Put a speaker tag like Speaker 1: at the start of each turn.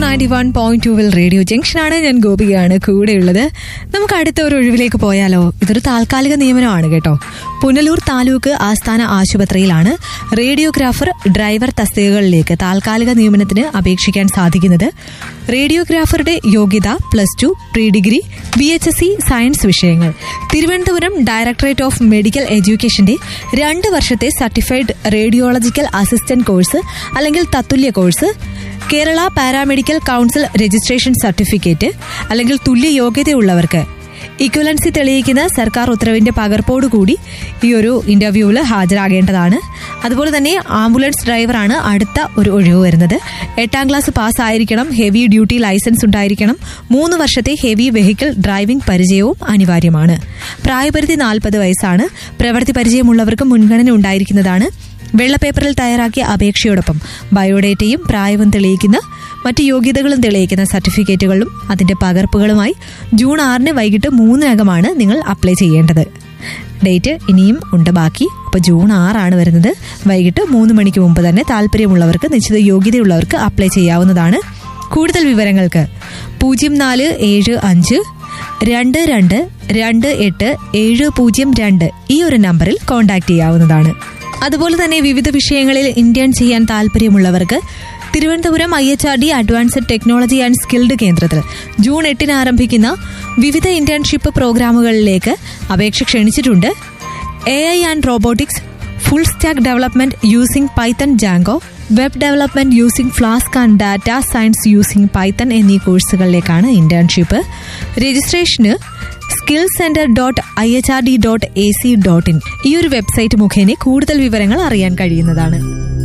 Speaker 1: ninety one point ടൂവിൽ radio ജംഗ്ഷനാണ് ഞാൻ ഗോപികയാണ് കൂടെയുള്ളത് നമുക്ക് അടുത്ത ഒരു ഒഴിവിലേക്ക് പോയാലോ ഇതൊരു താൽക്കാലിക നിയമനമാണ് കേട്ടോ പുനലൂർ താലൂക്ക് ആസ്ഥാന ആശുപത്രിയിലാണ് റേഡിയോഗ്രാഫർ ഡ്രൈവർ തസ്തികകളിലേക്ക് താൽക്കാലിക നിയമനത്തിന് അപേക്ഷിക്കാൻ സാധിക്കുന്നത് റേഡിയോഗ്രാഫറുടെ യോഗ്യത plus two pre degree B H S C science വിഷയങ്ങൾ തിരുവനന്തപുരം ഡയറക്ടറേറ്റ് ഓഫ് മെഡിക്കൽ എഡ്യൂക്കേഷന്റെ രണ്ട് വർഷത്തെ സർട്ടിഫൈഡ് റേഡിയോളജിക്കൽ അസിസ്റ്റന്റ് കോഴ്സ് അല്ലെങ്കിൽ തത്തുല്യ course Kerala paramedical council registration certificate അല്ലെങ്കിൽ തുല്യ യോഗ്യതയുള്ളവർക്ക് ഇക്വലൻസി തെളിയിക്കുന്ന സർക്കാർ ഉത്തരവിന്റെ പകർപ്പോടുകൂടി ഈ ഒരു ഇന്റർവ്യൂവിൽ ഹാജരാകേണ്ടതാണ് അതുപോലെ തന്നെ ആംബുലൻസ് ഡ്രൈവറാണ് അടുത്ത ഒരു ഒഴിവ് വരുന്നത് എട്ടാം ക്ലാസ് പാസ് ആയിരിക്കണം ഹെവി ഡ്യൂട്ടി ലൈസൻസ് ഉണ്ടായിരിക്കണം മൂന്ന് വർഷത്തെ ഹെവി വെഹിക്കിൾ ഡ്രൈവിംഗ് പരിചയവും അനിവാര്യമാണ് പ്രായപരിധി നാൽപ്പത് വയസ്സാണ് പ്രവൃത്തി പരിചയമുള്ളവർക്ക് മുൻഗണന ഉണ്ടായിരിക്കുന്നതാണ് വെള്ളപ്പേപ്പറിൽ തയ്യാറാക്കിയ അപേക്ഷയോടൊപ്പം ബയോഡേറ്റയും പ്രായവും തെളിയിക്കുന്ന മറ്റ് യോഗ്യതകളും തെളിയിക്കുന്ന സർട്ടിഫിക്കറ്റുകളും അതിന്റെ പകർപ്പുകളുമായി ജൂൺ ആറിന് വൈകിട്ട് മൂന്നിനകമാണ് നിങ്ങൾ അപ്ലൈ ചെയ്യേണ്ടത് ഡേറ്റ് ഇനിയും ഉണ്ട് ബാക്കി അപ്പോൾ ജൂൺ ആറാണ് വരുന്നത് വൈകിട്ട് മൂന്ന് മണിക്ക് മുമ്പ് തന്നെ താല്പര്യമുള്ളവർക്ക് നിശ്ചിത യോഗ്യതയുള്ളവർക്ക് അപ്ലൈ ചെയ്യാവുന്നതാണ് കൂടുതൽ വിവരങ്ങൾക്ക് പൂജ്യം നാല് ഏഴ് അഞ്ച് രണ്ട് രണ്ട് രണ്ട് എട്ട് ഏഴ് പൂജ്യം രണ്ട് ഈ ഒരു നമ്പറിൽ കോൺടാക്ട് ചെയ്യാവുന്നതാണ് അതുപോലെ തന്നെ വിവിധ വിഷയങ്ങളിൽ ഇന്റേൺ ചെയ്യാൻ താല്പര്യമുള്ളവർക്ക് Thiruvananthapuram I H R D advanced technology and skilled കേന്ദ്രത്തിൽ ജൂൺ എട്ടിന് ആരംഭിക്കുന്ന വിവിധ ഇന്റേൺഷിപ്പ് പ്രോഗ്രാമുകളിലേക്ക് അപേക്ഷ ക്ഷണിച്ചിട്ടുണ്ട് A I and robotics full stack development using Python Django web development using Flask and data science using Python എന്നീ കോഴ്സുകളിലേക്കാണ് ഇന്റേൺഷിപ്പ് രജിസ്ട്രേഷന് skill centre dot I H R D dot A C dot in ഈ ഒരു website മുഖേന കൂടുതൽ വിവരങ്ങൾ അറിയാൻ കഴിയുന്നതാണ്